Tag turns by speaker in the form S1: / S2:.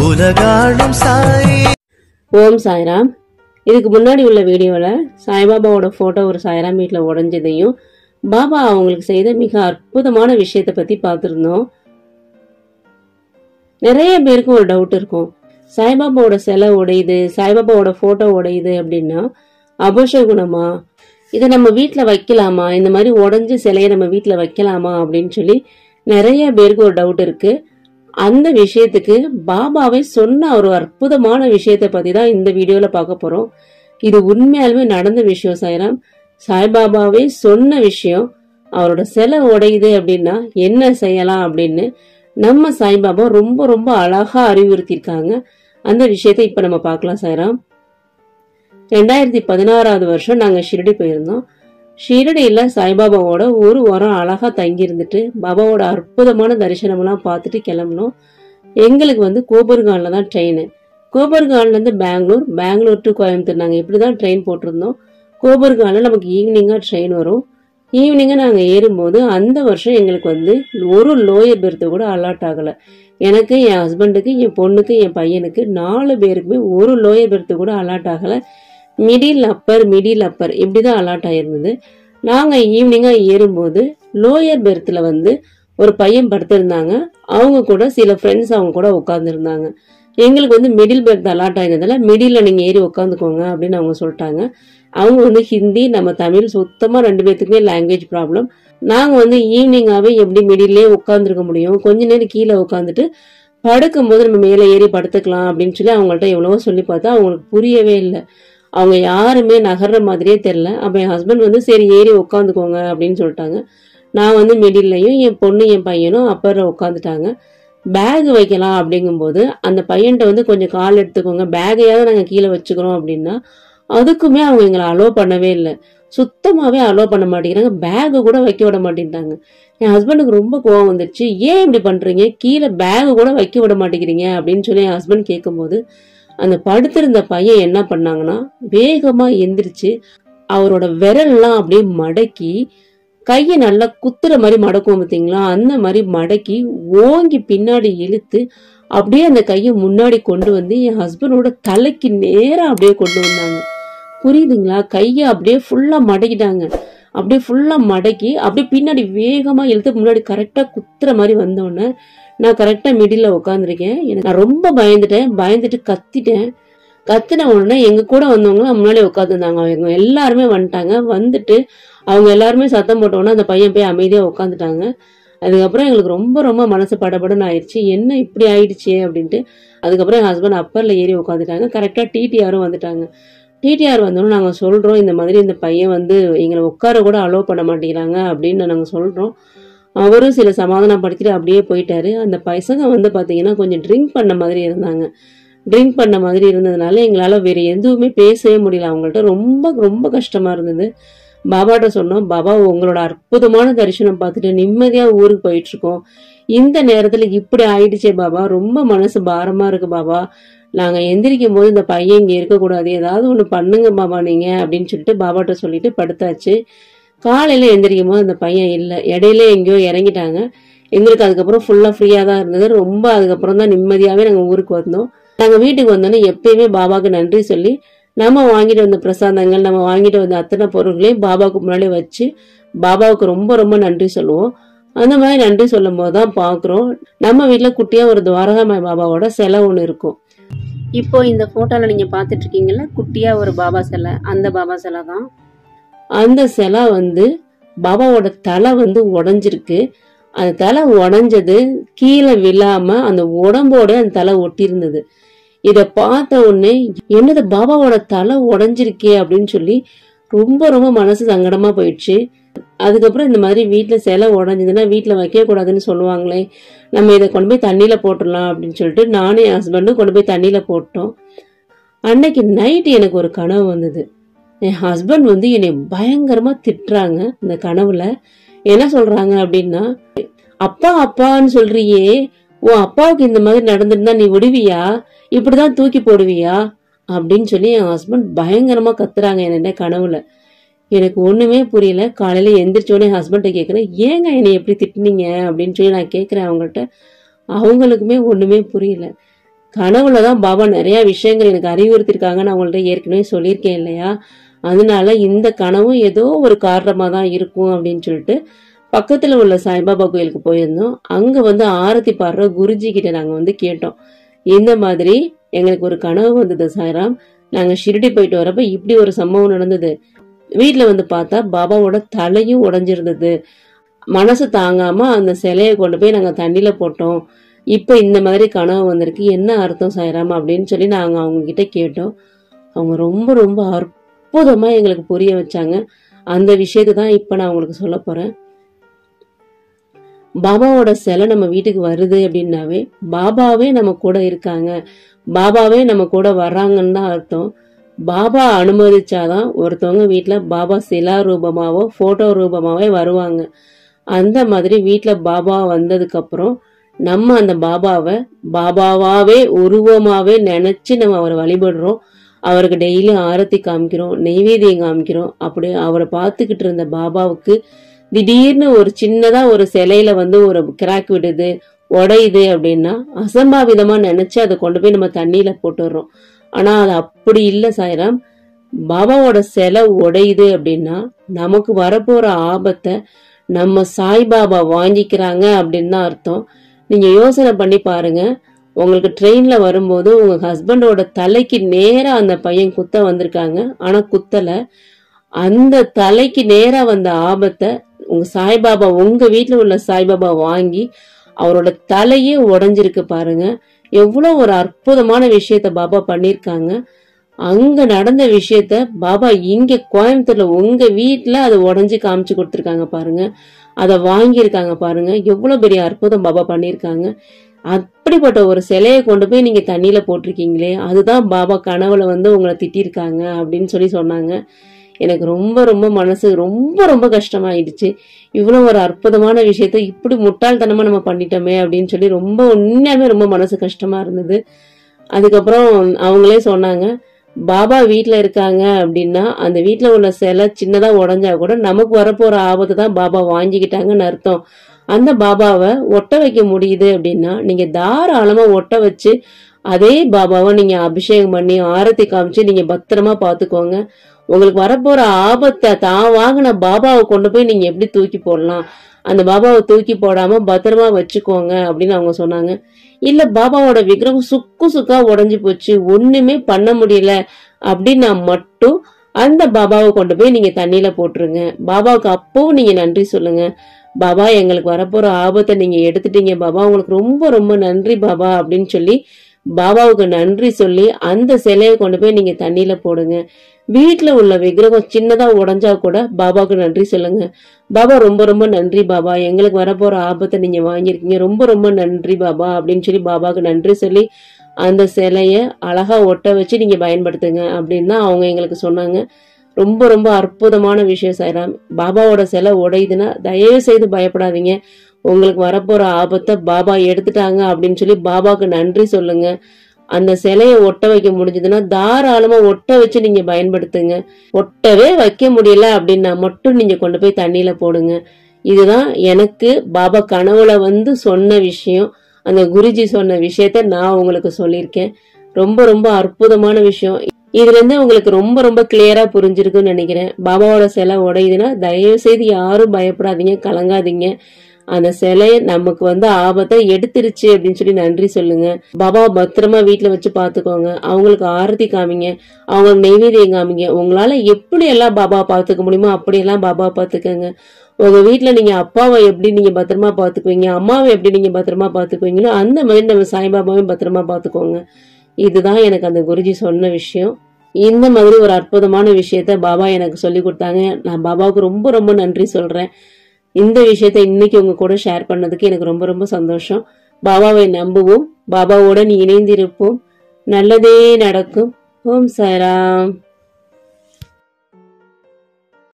S1: உலகாளும் சாய்
S2: ஓம் சாய்ராம் இதுக்கு முன்னாடி உள்ள வீடியோவில் சாய்பாபாவோட ஃபோட்டோ ஒரு சாய்ராம் வீட்டில் உடஞ்சதையும் பாபா அவங்களுக்கு செய்த மிக அற்புதமான விஷயத்தை பற்றி பார்த்துருந்தோம் நிறைய பேருக்கு ஒரு டவுட் இருக்கும் சாய்பாபாவோட சிலை உடையுது சாய்பாபாவோட ஃபோட்டோ உடையுது அப்படின்னா அபசகுணமா இதை நம்ம வீட்டில் வைக்கலாமா இந்த மாதிரி உடஞ்ச சிலையை நம்ம வீட்டில் வைக்கலாமா அப்படின்னு சொல்லி நிறைய பேருக்கு ஒரு டவுட் இருக்கு அந்த விஷயத்துக்கு பாபாவை சொன்ன ஒரு அற்புதமான விஷயத்தை பத்தி தான் இந்த வீடியோல பார்க்க போறோம் இது உண்மையாலுமே நடந்த விஷயம் சாய்ராம் சாய்பாபாவே சொன்ன விஷயம் அவரோட சிலை உடையுது அப்படின்னா என்ன செய்யலாம் அப்படின்னு நம்ம சாய்பாபா ரொம்ப ரொம்ப அழகா அறிவுறுத்தியிருக்காங்க அந்த விஷயத்தை இப்ப நம்ம பார்க்கலாம் சாய்ராம் ரெண்டாயிரத்தி பதினாறாவது வருஷம் நாங்க ஷிரடி போயிருந்தோம் ஷிரடியில சாய்பாபாவோட ஒரு வாரம் அழகா தங்கி இருந்துட்டு பாபாவோட அற்புதமான தரிசனம்லாம் பார்த்துட்டு கிளம்புனோம் எங்களுக்கு வந்து கோபர்கான்ல தான் ட்ரெயின் கோபர்கான்ல இருந்து பெங்களூர் பெங்களூர் டு கோயம்புத்தூர் நாங்க இப்படிதான் ட்ரெயின் போட்டிருந்தோம் கோபர்கான்ல நமக்கு ஈவினிங்கா ட்ரெயின் வரும் ஈவினிங்கா நாங்க ஏறும்போது அந்த வருஷம் எங்களுக்கு வந்து ஒரு லோயர் பெர்த்து கூட அலாட் ஆகல எனக்கு என் ஹஸ்பண்டுக்கு என் பொண்ணுக்கு என் பையனுக்கு நாலு பேருக்குமே ஒரு லோயர் பெர்த்து கூட அலாட் ஆகல மிடில் அப்பர் மிடில் அப்பர் இப்படிதான் அலாட் ஆயிருந்தது நாங்க ஈவினிங்கா ஏறும்போது லோயர் பெர்த்தில் வந்து ஒரு பையன் படுத்திருந்தாங்க அவங்க கூட சில ஃப்ரெண்ட்ஸ் அவங்க கூட உட்காந்துருந்தாங்க எங்களுக்கு வந்து மிடில் பெர்த் அலாட் ஆயிருந்ததால மிடில் நீங்க ஏறி உட்காந்துக்கோங்க அப்படின்னு அவங்க சொல்லிட்டாங்க அவங்க வந்து ஹிந்தி நம்ம தமிழ் சுத்தமா ரெண்டு பேர்த்துக்குமே லாங்குவேஜ் ப்ராப்ளம் நாங்க வந்து ஈவினிங்காவே எப்படி மிடில்லே உட்காந்துருக்க முடியும் கொஞ்ச நேரம் கீழே உட்காந்துட்டு படுக்கும்போது நம்ம மேலே ஏறி படுத்துக்கலாம் அப்படின்னு சொல்லி அவங்கள்ட்ட எவ்வளவோ சொல்லி பார்த்தா அவங்களுக்கு புரியவே இல்லை அவங்க யாருமே நகர்ற மாதிரியே தெரில அப்போ என் ஹஸ்பண்ட் வந்து சரி ஏறி உட்காந்துக்கோங்க அப்படின்னு சொல்லிட்டாங்க நான் வந்து மிடில்லையும் என் பொண்ணு என் பையனும் அப்பற உட்காந்துட்டாங்க பேக் வைக்கலாம் அப்படிங்கும்போது அந்த பையன்கிட்ட வந்து கொஞ்சம் கால் எடுத்துக்கோங்க பேகையாவது நாங்கள் கீழே வச்சுக்கிறோம் அப்படின்னா அதுக்குமே அவங்க எங்களை அலோவ் பண்ணவே இல்லை சுத்தமாகவே அலோவ் பண்ண மாட்டேங்கிறாங்க பேகு கூட வைக்க விட மாட்டேங்கிறாங்க என் ஹஸ்பண்டுக்கு ரொம்ப கோவம் வந்துருச்சு ஏன் இப்படி பண்ணுறீங்க கீழே பேகு கூட வைக்க விட மாட்டேங்கிறீங்க அப்படின்னு சொல்லி என் ஹஸ்பண்ட் கேட்கும்போது அந்த படுத்திருந்த பையன் என்ன பண்ணாங்கன்னா வேகமா எந்திரிச்சு அவரோட விரல்லாம் அப்படியே மடக்கி கையை நல்லா குத்துற மாதிரி மடக்கும் பார்த்தீங்களா அந்த மாதிரி மடக்கி ஓங்கி பின்னாடி இழுத்து அப்படியே அந்த கையை முன்னாடி கொண்டு வந்து என் ஹஸ்பண்டோட தலைக்கு நேரா அப்படியே கொண்டு வந்தாங்க புரியுதுங்களா கையை அப்படியே ஃபுல்லா மடக்கிட்டாங்க அப்படியே ஃபுல்லா மடக்கி அப்படியே பின்னாடி வேகமா இழுத்து முன்னாடி கரெக்டா குத்துற மாதிரி வந்தோடனே நான் கரெக்டா மிடில் உட்காந்துருக்கேன் எனக்கு நான் ரொம்ப பயந்துட்டேன் பயந்துட்டு கத்திட்டேன் கத்தின உடனே எங்க கூட வந்தவங்க முன்னாடி உட்காந்துருந்தாங்க அவங்க எல்லாருமே வந்துட்டாங்க வந்துட்டு அவங்க எல்லாருமே சத்தம் போட்டோன்னே அந்த பையன் போய் அமைதியா உட்காந்துட்டாங்க அதுக்கப்புறம் எங்களுக்கு ரொம்ப ரொம்ப மனசு படபடன்னு ஆயிடுச்சு என்ன இப்படி ஆயிடுச்சே அப்படின்ட்டு அதுக்கப்புறம் என் ஹஸ்பண்ட் அப்பர்ல ஏறி உட்காந்துட்டாங்க கரெக்டா டிடிஆரும் வந்துட்டாங்க டிடிஆர் வந்தோடனே நாங்கள் சொல்கிறோம் இந்த மாதிரி இந்த பையன் வந்து எங்களை உட்கார கூட அலோவ் பண்ண மாட்டேங்கிறாங்க அப்படின்னு நாங்கள் சொல்கிறோம் அவரும் சில சமாதானப்படுத்திட்டு அப்படியே போயிட்டாரு அந்த பசங்க வந்து பார்த்தீங்கன்னா கொஞ்சம் ட்ரிங்க் பண்ண மாதிரி இருந்தாங்க ட்ரிங்க் பண்ண மாதிரி இருந்ததுனால எங்களால் வேற எதுவுமே பேசவே முடியல அவங்கள்ட்ட ரொம்ப ரொம்ப கஷ்டமா இருந்தது பாபாட்ட சொன்னோம் பாபா உங்களோட அற்புதமான தரிசனம் பார்த்துட்டு நிம்மதியா ஊருக்கு போயிட்டு இருக்கோம் இந்த நேரத்துல இப்படி ஆயிடுச்சே பாபா ரொம்ப மனசு பாரமா இருக்கு பாபா நாங்க எந்திரிக்கும் போது இந்த பையன் இங்க இருக்கக்கூடாது ஏதாவது ஒண்ணு பண்ணுங்க பாபா நீங்க அப்படின்னு சொல்லிட்டு பாபாட்ட சொல்லிட்டு படுத்தாச்சு காலையில எந்திரிக்கும் போது அந்த பையன் இல்லை இடையில எங்கேயோ இறங்கிட்டாங்க எங்களுக்கு அதுக்கப்புறம் ஃபுல்லா ஃப்ரீயா தான் இருந்தது ரொம்ப அதுக்கப்புறம் தான் நிம்மதியாவே நாங்க ஊருக்கு வந்தோம் நாங்க வீட்டுக்கு வந்தோன்னே எப்பயுமே பாபாவுக்கு நன்றி சொல்லி நம்ம வாங்கிட்டு வந்த பிரசாதங்கள் நம்ம வாங்கிட்டு வந்த அத்தனை பொருட்களையும் பாபாவுக்கு முன்னாடி வச்சு பாபாவுக்கு ரொம்ப ரொம்ப நன்றி சொல்லுவோம் அந்த மாதிரி நன்றி சொல்லும் போது தான் பார்க்குறோம் நம்ம வீட்டில் குட்டியா ஒரு துவாரகாமாய் பாபாவோட சிலை ஒன்று இருக்கும் இப்போ இந்த போட்டோல நீங்க பார்த்துட்டு இருக்கீங்கல்ல குட்டியா ஒரு பாபா சிலை அந்த பாபா சிலை தான் அந்த சிலை வந்து பாபாவோட தலை வந்து உடஞ்சிருக்கு அந்த தலை உடஞ்சது கீழே விழாம அந்த உடம்போட அந்த தலை ஒட்டியிருந்தது இத பார்த்த உடனே என்னது பாபாவோட தலை உடஞ்சிருக்கே அப்படின்னு சொல்லி ரொம்ப ரொம்ப மனசு சங்கடமா போயிடுச்சு அதுக்கப்புறம் இந்த மாதிரி வீட்டுல சிலை உடஞ்சதுன்னா வீட்டுல வைக்க கூடாதுன்னு சொல்லுவாங்களே நம்ம இதை கொண்டு போய் தண்ணியில போட்டுடலாம் அப்படின்னு சொல்லிட்டு நானும் என் ஹஸ்பண்டும் கொண்டு போய் தண்ணியில போட்டோம் அன்னைக்கு நைட்டு எனக்கு ஒரு கனவு வந்தது என் ஹஸ்பண்ட் வந்து என்னை பயங்கரமா திட்டுறாங்க இந்த கனவுல என்ன சொல்றாங்க அப்படின்னா அப்பா அப்பான்னு சொல்றியே உன் அப்பாவுக்கு இந்த மாதிரி நடந்திருந்தா நீ விடுவியா இப்படிதான் தூக்கி போடுவியா அப்படின்னு சொல்லி என் ஹஸ்பண்ட் பயங்கரமா கத்துறாங்க என்ன கனவுல எனக்கு ஒண்ணுமே புரியல காலையில எந்திரிச்ச உடனே ஹஸ்பண்ட கேக்குறேன் ஏங்க என்னை எப்படி திட்டுனீங்க அப்படின்னு சொல்லி நான் கேக்குறேன் அவங்கள்ட்ட அவங்களுக்குமே ஒண்ணுமே புரியல கனவுல தான் பாபா நிறைய விஷயங்கள் எனக்கு அறிவுறுத்திருக்காங்க நான் உங்கள்ட்ட ஏற்கனவே சொல்லியிருக்கேன் இல்லையா அதனால இந்த கனவும் ஏதோ ஒரு காரணமா தான் இருக்கும் அப்படின்னு சொல்லிட்டு பக்கத்துல உள்ள சாய்பாபா கோயிலுக்கு போயிருந்தோம் அங்க வந்து ஆரத்தி பாடுற குருஜி கிட்ட நாங்க வந்து கேட்டோம் இந்த மாதிரி எங்களுக்கு ஒரு கனவு வந்தது சாய்ராம் நாங்க ஷிரடி போயிட்டு வரப்ப இப்படி ஒரு சம்பவம் நடந்தது வீட்ல வந்து பார்த்தா பாபாவோட தலையும் உடைஞ்சிருந்தது மனசு தாங்காம அந்த சிலையை கொண்டு போய் நாங்க தண்ணியில போட்டோம் இப்ப இந்த மாதிரி கனவு வந்திருக்கு என்ன அர்த்தம் சாய்ராம் அப்படின்னு சொல்லி நாங்க அவங்க கிட்ட கேட்டோம் அவங்க ரொம்ப ரொம்ப அற்புதமா எங்களுக்கு புரிய வச்சாங்க அந்த விஷயத்தை தான் இப்ப நான் உங்களுக்கு சொல்ல போறேன் பாபாவோட சிலை நம்ம வீட்டுக்கு வருது அப்படின்னாவே பாபாவே நம்ம கூட இருக்காங்க பாபாவே நம்ம கூட வர்றாங்கன்னு தான் அர்த்தம் பாபா அனுமதிச்சாதான் ஒருத்தவங்க வீட்ல பாபா சிலா ரூபமாவோ போட்டோ ரூபமாவே வருவாங்க அந்த மாதிரி வீட்ல பாபா வந்ததுக்கு அப்புறம் நம்ம அந்த பாபாவை பாபாவாவே உருவமாவே நினைச்சு நம்ம அவரை வழிபடுறோம் அவருக்கு டெய்லி ஆரத்தி காமிக்கிறோம் நெய்வேத்தியம் காமிக்கிறோம் அப்படி அவரை பார்த்துக்கிட்டு இருந்த பாபாவுக்கு திடீர்னு ஒரு சின்னதா ஒரு சிலையில வந்து ஒரு கிராக் விடுது உடையுது அப்படின்னா அசம்பாவிதமா நினைச்சு அதை கொண்டு போய் நம்ம தண்ணியில போட்டுடுறோம் ஆனா அது அப்படி இல்லை சாய்ராம் பாபாவோட சிலை உடையுது அப்படின்னா நமக்கு வரப்போற ஆபத்தை நம்ம சாய்பாபா வாங்கிக்கிறாங்க அப்படின்னு தான் அர்த்தம் நீங்க யோசனை பண்ணி பாருங்க உங்களுக்கு ட்ரெயின்ல வரும்போது உங்க ஹஸ்பண்டோட தலைக்கு நேரா அந்த பையன் குத்த வந்திருக்காங்க ஆனா குத்தல அந்த தலைக்கு நேரா வந்த ஆபத்தை உங்க சாய்பாபா உங்க வீட்ல உள்ள சாய்பாபா வாங்கி அவரோட தலையே உடைஞ்சிருக்கு பாருங்க எவ்வளவு ஒரு அற்புதமான விஷயத்த பாபா பண்ணிருக்காங்க அங்க நடந்த விஷயத்த பாபா இங்க கோயம்புத்தூர்ல உங்க வீட்ல அதை உடைஞ்சு காமிச்சு கொடுத்துருக்காங்க பாருங்க அதை வாங்கியிருக்காங்க பாருங்க எவ்வளவு பெரிய அற்புதம் பாபா பண்ணிருக்காங்க அப்படிப்பட்ட ஒரு சிலையை கொண்டு போய் நீங்க தண்ணியில போட்டிருக்கீங்களே அதுதான் பாபா கனவுல வந்து உங்களை திட்டிருக்காங்க அப்படின்னு சொல்லி சொன்னாங்க எனக்கு ரொம்ப ரொம்ப மனசு ரொம்ப ரொம்ப கஷ்டமாயிடுச்சு இவ்வளவு ஒரு அற்புதமான விஷயத்த இப்படி முட்டாள்தனமா நம்ம பண்ணிட்டோமே அப்படின்னு சொல்லி ரொம்ப உண்மையாலுமே ரொம்ப மனசு கஷ்டமா இருந்தது அதுக்கப்புறம் அவங்களே சொன்னாங்க பாபா வீட்ல இருக்காங்க அப்படின்னா அந்த வீட்ல உள்ள சிலை சின்னதா உடைஞ்சா கூட நமக்கு வரப்போற ஆபத்தை தான் பாபா வாங்கிக்கிட்டாங்கன்னு அர்த்தம் அந்த பாபாவை ஒட்ட வைக்க முடியுது அப்படின்னா நீங்க தாராளமா ஒட்ட வச்சு அதே பாபாவை நீங்க அபிஷேகம் பண்ணி ஆரத்தி காமிச்சு நீங்க பத்திரமா பாத்துக்கோங்க உங்களுக்கு வரப்போற ஆபத்தை தான் வாங்கின பாபாவை கொண்டு போய் நீங்க எப்படி தூக்கி போடலாம் அந்த பாபாவை தூக்கி போடாம பத்திரமா வச்சுக்கோங்க அப்படின்னு அவங்க சொன்னாங்க இல்ல பாபாவோட விக்கிரகம் சுக்கு சுக்கா உடைஞ்சு போச்சு ஒண்ணுமே பண்ண முடியல அப்படின்னா மட்டும் அந்த பாபாவை கொண்டு போய் நீங்க தண்ணியில போட்டுருங்க பாபாவுக்கு அப்பவும் நீங்க நன்றி சொல்லுங்க பாபா எங்களுக்கு வரப்போற ஆபத்தை நீங்க எடுத்துட்டீங்க பாபா உங்களுக்கு ரொம்ப ரொம்ப நன்றி பாபா அப்படின்னு சொல்லி பாபாவுக்கு நன்றி சொல்லி அந்த சிலையை கொண்டு போய் நீங்க தண்ணியில போடுங்க வீட்ல உள்ள விக்கிரகம் சின்னதா உடைஞ்சா கூட பாபாவுக்கு நன்றி சொல்லுங்க பாபா ரொம்ப ரொம்ப நன்றி பாபா எங்களுக்கு வரப்போற ஆபத்தை நீங்க வாங்கியிருக்கீங்க ரொம்ப ரொம்ப நன்றி பாபா அப்படின்னு சொல்லி பாபாவுக்கு நன்றி சொல்லி அந்த சிலைய அழகா ஒட்ட வச்சு நீங்க பயன்படுத்துங்க அப்படின்னு தான் அவங்க எங்களுக்கு சொன்னாங்க ரொம்ப ரொம்ப அற்புதமான விஷயம் சாய்ராம் பாபாவோட சிலை உடையுதுன்னா தயவு செய்து பயப்படாதீங்க உங்களுக்கு வரப்போற ஆபத்தை பாபா எடுத்துட்டாங்க அப்படின்னு சொல்லி பாபாவுக்கு நன்றி சொல்லுங்க அந்த சிலையை ஒட்ட வைக்க முடிஞ்சதுன்னா தாராளமா ஒட்ட வச்சு நீங்க பயன்படுத்துங்க ஒட்டவே வைக்க முடியல அப்படின்னா மட்டும் நீங்க கொண்டு போய் தண்ணியில போடுங்க இதுதான் எனக்கு பாபா கனவுல வந்து சொன்ன விஷயம் அந்த குருஜி சொன்ன விஷயத்த நான் உங்களுக்கு சொல்லியிருக்கேன் ரொம்ப ரொம்ப அற்புதமான விஷயம் இதுல இருந்து உங்களுக்கு ரொம்ப ரொம்ப கிளியரா புரிஞ்சிருக்குன்னு நினைக்கிறேன் பாபாவோட சிலை உடையுதுன்னா தயவு செய்து யாரும் பயப்படாதீங்க கலங்காதீங்க அந்த சிலை நமக்கு வந்து ஆபத்தை எடுத்துருச்சு அப்படின்னு சொல்லி நன்றி சொல்லுங்க பாபா பத்திரமா வீட்டுல வச்சு பாத்துக்கோங்க அவங்களுக்கு ஆரத்தி காமிங்க அவங்களுக்கு நெய்வேதியம் காமிங்க உங்களால எப்படி எல்லாம் பாபா பாத்துக்க முடியுமோ அப்படியெல்லாம் பாபா பாத்துக்கோங்க உங்க வீட்டுல நீங்க அப்பாவை எப்படி நீங்க பத்திரமா பாத்துக்குவீங்க அம்மாவை எப்படி நீங்க பத்திரமா பாத்துக்குவீங்களோ அந்த மாதிரி நம்ம சாய்பாபாவையும் பத்திரமா பாத்துக்கோங்க இதுதான் எனக்கு அந்த குருஜி சொன்ன விஷயம் இந்த மாதிரி ஒரு அற்புதமான விஷயத்த பாபா எனக்கு சொல்லி கொடுத்தாங்க நான் பாபாவுக்கு ரொம்ப ரொம்ப நன்றி சொல்றேன் இந்த விஷயத்த இன்னைக்கு உங்க கூட ஷேர் பண்ணதுக்கு எனக்கு ரொம்ப ரொம்ப சந்தோஷம் பாபாவை நம்புவோம் பாபாவோட நீ இணைந்திருப்போம் நல்லதே நடக்கும் ஓம் சாய்ராம்